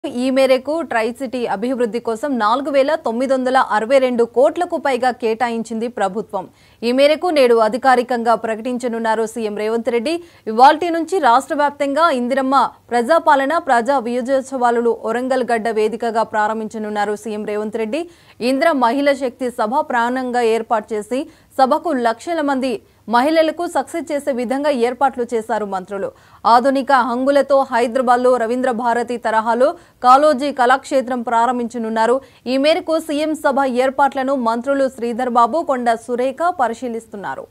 ఈ మేరకు try city అభివృద్ధి కోసం నాలుగు వేల తొమ్మిది వందల అరవై రెండు కోట్లకు పైగా కేటాయించింది ప్రభుత్వం ఈ మేరకు నేడు అధికారికంగా ప్రకటించనున్నారు సీఎం రేవంత్ రెడ్డి ఇవాల్టి నుంచి రాష్ట్ర వ్యాప్తంగా ఇందిరమ్మ ప్రజాపాలన ప్రజా విజయోత్సవాలు ఒరంగల్ గడ్డ వేదికగా ప్రారంభించనున్నారు సీఎం రేవంత్ రెడ్డి ఇందిర మహిళా శక్తి సభ ప్రాణంగా ఏర్పాటు చేసి సభకు లక్షల మంది మహిళలకు సక్సెస్ చేసే విధంగా ఏర్పాట్లు చేశారు మంత్రులు ఆధునిక హంగులతో హైదరాబాద్లో రవీంద్ర భారతి తరహాలో కాలోజీ కళాక్షేత్రం ప్రారంభించనున్నారు ఈ మేరకు సీఎం సభ ఏర్పాట్లను మంత్రులు శ్రీధర్ బాబు కొండ సురేఖ పరిశీలిస్తున్నారు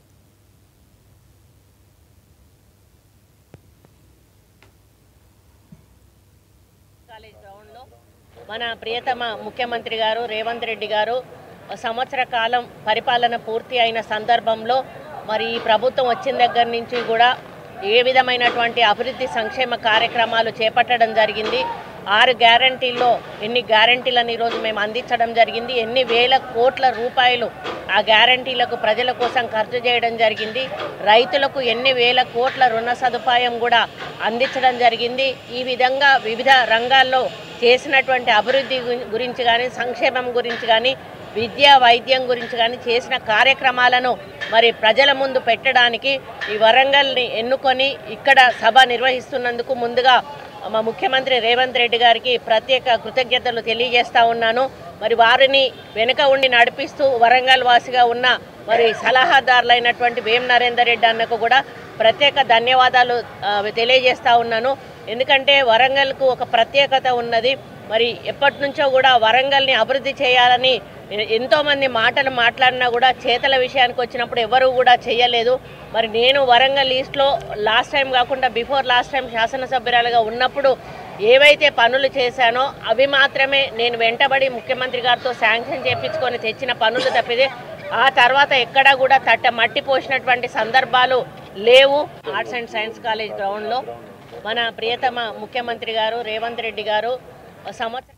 కాలేజ్ గ్రౌండ్లో మన ప్రియతమ ముఖ్యమంత్రి గారు రేవంత్ రెడ్డి గారు సంవత్సర కాలం పరిపాలన పూర్తి అయిన సందర్భంలో మరి ఈ ప్రభుత్వం వచ్చిన దగ్గర నుంచి కూడా ఏ విధమైనటువంటి అభివృద్ధి సంక్షేమ కార్యక్రమాలు చేపట్టడం జరిగింది ఆరు గ్యారంటీల్లో ఎన్ని గ్యారంటీలను ఈరోజు మేము అందించడం జరిగింది ఎన్ని వేల కోట్ల రూపాయలు ఆ గ్యారంటీలకు ప్రజల కోసం ఖర్చు చేయడం జరిగింది రైతులకు ఎన్ని వేల కోట్ల రుణ సదుపాయం కూడా అందించడం జరిగింది ఈ విధంగా వివిధ రంగాల్లో చేసినటువంటి అభివృద్ధి గురి- గురించి కానీ సంక్షేమం గురించి కానీ విద్య వైద్యం గురించి కానీ చేసిన కార్యక్రమాలను మరి ప్రజల ముందు పెట్టడానికి ఈ వరంగల్ని ఎన్నుకొని ఇక్కడ సభ నిర్వహిస్తున్నందుకు ముందుగా మా ముఖ్యమంత్రి రేవంత్ రెడ్డి గారికి ప్రత్యేక కృతజ్ఞతలు తెలియజేస్తా ఉన్నాను మరి వారిని వెనుక ఉండి నడిపిస్తూ వరంగల్ వాసిగా ఉన్న మరి సలహాదారులైనటువంటి వేం నరేందర్ రెడ్డి అన్నకు కూడా ప్రత్యేక ధన్యవాదాలు ఆ, తెలియజేస్తా ఉన్నాను ఎందుకంటే వరంగల్కు ఒక ప్రత్యేకత ఉన్నది మరి ఎప్పటి నుంచో కూడా వరంగల్ని అభివృద్ధి చేయాలని ఎ- ఎంతోమంది మాటలు మాట్లాడినా కూడా చేతల విషయానికి వచ్చినప్పుడు ఎవరు కూడా చేయలేదు మరి నేను వరంగల్ ఈస్ట్లో లాస్ట్ టైం కాకుండా బిఫోర్ లాస్ట్ టైం శాసనసభ్యురాలుగా ఉన్నప్పుడు ఏవైతే పనులు చేశానో అవి మాత్రమే నేను వెంటబడి ముఖ్యమంత్రి గారితో శాంక్షన్ చేపించుకొని తెచ్చిన పనులు తప్పితే ఆ తర్వాత ఎక్కడా కూడా తట్ట మట్టి పోసినటువంటి సందర్భాలు లేవు ఆర్ట్స్ అండ్ సైన్స్ కాలేజ్ గ్రౌండ్లో మన ప్రియతమ ముఖ్యమంత్రి గారు రేవంత్ రెడ్డి గారు సంవత్సరం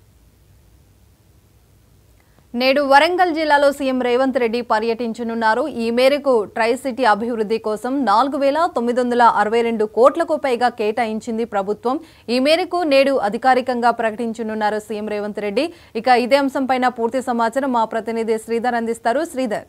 నేడు వరంగల్ జిల్లాలో సీఎం రేవంత్ రెడ్డి పర్యటించనున్నారు ఈ మేరకు ట్రై సిటీ అభివృద్ధి కోసం నాలుగు వేల తొమ్మిది వందల అరవై రెండు కోట్లకు పైగా కేటాయించింది ప్రభుత్వం ఈ మేరకు నేడు అధికారికంగా ప్రకటించనున్నారు సీఎం రేవంత్ రెడ్డి ఇక ఇదే అంశంపైన పూర్తి సమాచారం మా ప్రతినిధి శ్రీధర్ అందిస్తారు శ్రీధర్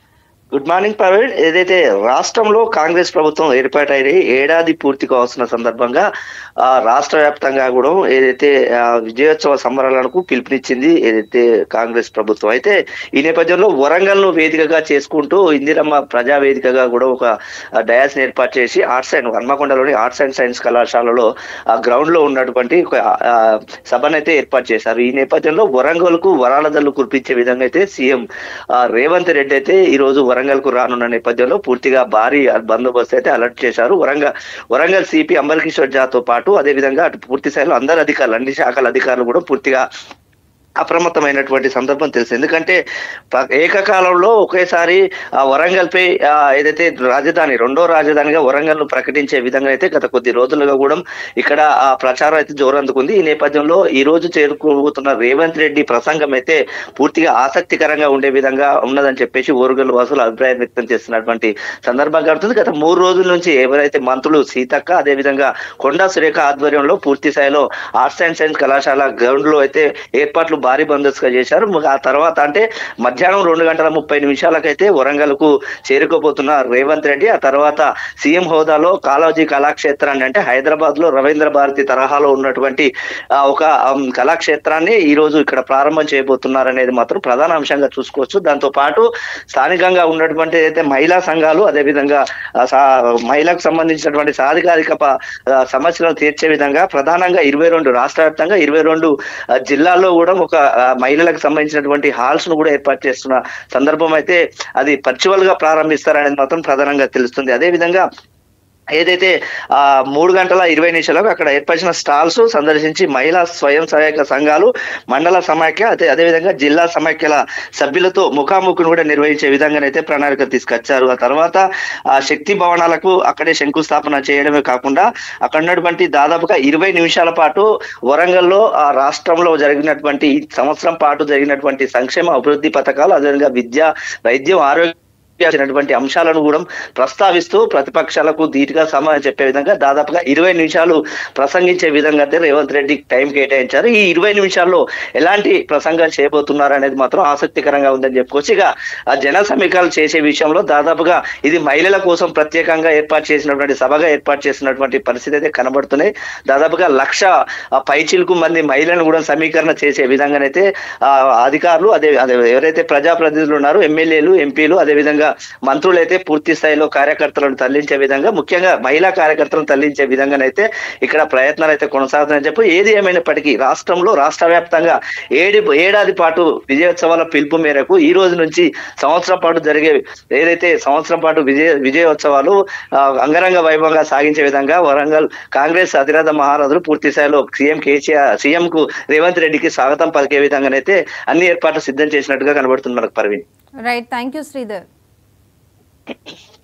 గుడ్ మార్నింగ్ ప్రవీణ్ ఏదైతే రాష్ట్రంలో కాంగ్రెస్ ప్రభుత్వం ఏర్పాటైన ఏడాది పూర్తి కావాల్సిన సందర్భంగా ఆ, రాష్ట్ర వ్యాప్తంగా కూడా ఏదైతే ఆ, విజయోత్సవ సంబరాలకు పిలుపునిచ్చింది ఏదైతే కాంగ్రెస్ ప్రభుత్వం అయితే ఈ నేపథ్యంలో వరంగల్ ను వేదికగా చేసుకుంటూ ఇందిరమ్మ ప్రజా వేదికగా కూడా ఒక డయాస్ ఏర్పాటు చేసి ఆర్ట్స్ అండ్ హన్మకొండలోని ఆర్ట్స్ అండ్ సైన్స్ కళాశాలలో ఆ గ్రౌండ్ లో ఉన్నటువంటి ఒక ఆ, సభనైతే ఏర్పాటు చేశారు ఈ నేపథ్యంలో వరంగల్ కు వరాలదల్లు కురిపించే విధంగా అయితే సీఎం ఆ, రేవంత్ రెడ్డి అయితే ఈ రోజు వరంగల్ కు రానున్న నేపథ్యంలో పూర్తిగా భారీ బందోబస్తు అయితే అలర్ట్ చేశారు వరంగల్ వరంగల్ సిపి అంబర్ కిషోర్ తో పాటు అదే విధంగా అటు పూర్తి స్థాయిలో అందరు అధికారులు అన్ని శాఖల అధికారులు కూడా పూర్తిగా అప్రమత్తమైనటువంటి సందర్భం తెలుసు ఎందుకంటే ప- ఏకకాలంలో ఒకేసారి ఆ వరంగల్ పై ఆ, ఏదైతే రాజధాని రెండో రాజధానిగా వరంగల్ ను ప్రకటించే విధంగా అయితే గత కొద్ది రోజులుగా కూడా ఇక్కడ ఆ ప్రచారం అయితే జోరందుకుంది ఈ నేపథ్యంలో ఈ రోజు చేరుకోబోతున్న రేవంత్ రెడ్డి ప్రసంగం అయితే పూర్తిగా ఆసక్తికరంగా ఉండే విధంగా ఉన్నదని చెప్పేసి ఓరుగల్ వాసులు అభిప్రాయం వ్యక్తం చేస్తున్నటువంటి సందర్భం కడుతుంది గత మూడు రోజుల నుంచి ఎవరైతే మంత్రులు సీతక్క అదే విధంగా కొండా సురేఖ ఆధ్వర్యంలో పూర్తి స్థాయిలో ఆర్ట్స్ అండ్ సైన్స్ కళాశాల గ్రౌండ్ లో అయితే ఏర్పాట్లు భారీ బందోబస్తుగా చేశారు ము- ఆ తర్వాత అంటే మధ్యాహ్నం రెండు గంటల ముప్పై నిమిషాలకైతే వరంగల్ కు చేరుకోబోతున్న రేవంత్ రెడ్డి ఆ తర్వాత సీఎం హోదాలో కాళోజీ కళాక్షేత్రాన్ని అంటే హైదరాబాద్ లో రవీంద్ర భారతి తరహాలో ఉన్నటువంటి ఆ, ఒక ఆమ్, కళాక్షేత్రాన్ని ఈ రోజు ఇక్కడ ప్రారంభం చేయబోతున్నారు అనేది మాత్రం ప్రధాన అంశంగా చూసుకోవచ్చు దాంతో పాటు స్థానికంగా ఉన్నటువంటి ఏదైతే మహిళా సంఘాలు అదే విధంగా ఆ, సా- మహిళలకు సంబంధించినటువంటి సాధికారిక ప- ఆ, సమస్యలను తీర్చే విధంగా ప్రధానంగా ఇరవై రెండు రాష్ట్ర వ్యాప్తంగా ఇరవై రెండు జిల్లాల్లో కూడా ఒక ఆ, మహిళలకు సంబంధించినటువంటి హాల్స్ ను కూడా ఏర్పాటు చేస్తున్న సందర్భం అయితే అది పర్చువల్ గా ప్రారంభిస్తారనేది మాత్రం ప్రధానంగా తెలుస్తుంది అదే విధంగా ఏదైతే ఆ మూడు గంటల ఇరవై నిమిషాలకు అక్కడ ఏర్పరిచిన స్టాల్స్ సందర్శించి మహిళా స్వయం సహాయక సంఘాలు మండల సమాఖ్య అదే అదేవిధంగా జిల్లా సమాఖ్యల సభ్యులతో ముఖాముఖిని కూడా నిర్వహించే విధంగానైతే ప్రణాళిక తీసుకొచ్చారు ఆ తర్వాత ఆ శక్తి భవనాలకు అక్కడే శంకుస్థాపన చేయడమే కాకుండా అక్కడ ఉన్నటువంటి దాదాపుగా ఇరవై నిమిషాల పాటు వరంగల్లో ఆ రాష్ట్రంలో జరిగినటువంటి ఈ సంవత్సరం పాటు జరిగినటువంటి సంక్షేమ అభివృద్ధి పథకాలు అదేవిధంగా విద్య వైద్యం ఆరోగ్య చేసినటువంటి అంశాలను కూడా ప్రస్తావిస్తూ ప్రతిపక్షాలకు ధీటుగా సమాధానం చెప్పే విధంగా దాదాపుగా ఇరవై నిమిషాలు ప్రసంగించే విధంగా అయితే రేవంత్ రెడ్డి టైం కేటాయించారు ఈ ఇరవై నిమిషాల్లో ఎలాంటి ప్రసంగం చేయబోతున్నారు అనేది మాత్రం ఆసక్తికరంగా ఉందని చెప్పుకోవచ్చు ఇక ఆ జన సమీకరణలు చేసే విషయంలో దాదాపుగా ఇది మహిళల కోసం ప్రత్యేకంగా ఏర్పాటు చేసినటువంటి సభగా ఏర్పాటు చేసినటువంటి పరిస్థితి అయితే కనబడుతున్నాయి దాదాపుగా లక్ష ఆ, పైచిలకు మంది మహిళలను కూడా సమీకరణ చేసే విధంగానైతే ఆ, అధికారులు అదే అదే ఎవరైతే ప్రజాప్రతినిధులు ఉన్నారో ఎమ్మెల్యేలు ఎంపీలు అదే విధంగా మంత్రులు అయితే పూర్తి స్థాయిలో కార్యకర్తలను తరలించే విధంగా ముఖ్యంగా మహిళా కార్యకర్తలను తరలించే విధంగానైతే ఇక్కడ ప్రయత్నాలు అయితే కొనసాగుతున్నాయని చెప్పి ఏది ఏమైనప్పటికీ రాష్ట్రంలో రాష్ట్ర వ్యాప్తంగా ఏడు ఏడాది పాటు విజయోత్సవాల పిలుపు మేరకు ఈ రోజు నుంచి సంవత్సరం పాటు జరిగే ఏదైతే సంవత్సరం పాటు విజయ విజయోత్సవాలు ఆ, అంగరంగ వైభవంగా సాగించే విధంగా వరంగల్ కాంగ్రెస్ అధిరథ మహారాజులు పూర్తి స్థాయిలో సీఎం కేసీఆర్ సీఎం కు రేవంత్ రెడ్డికి స్వాగతం పలికే విధంగానైతే అన్ని ఏర్పాట్లు సిద్ధం చేసినట్టుగా కనబడుతుంది మనకు Parveen right thank you Sridhar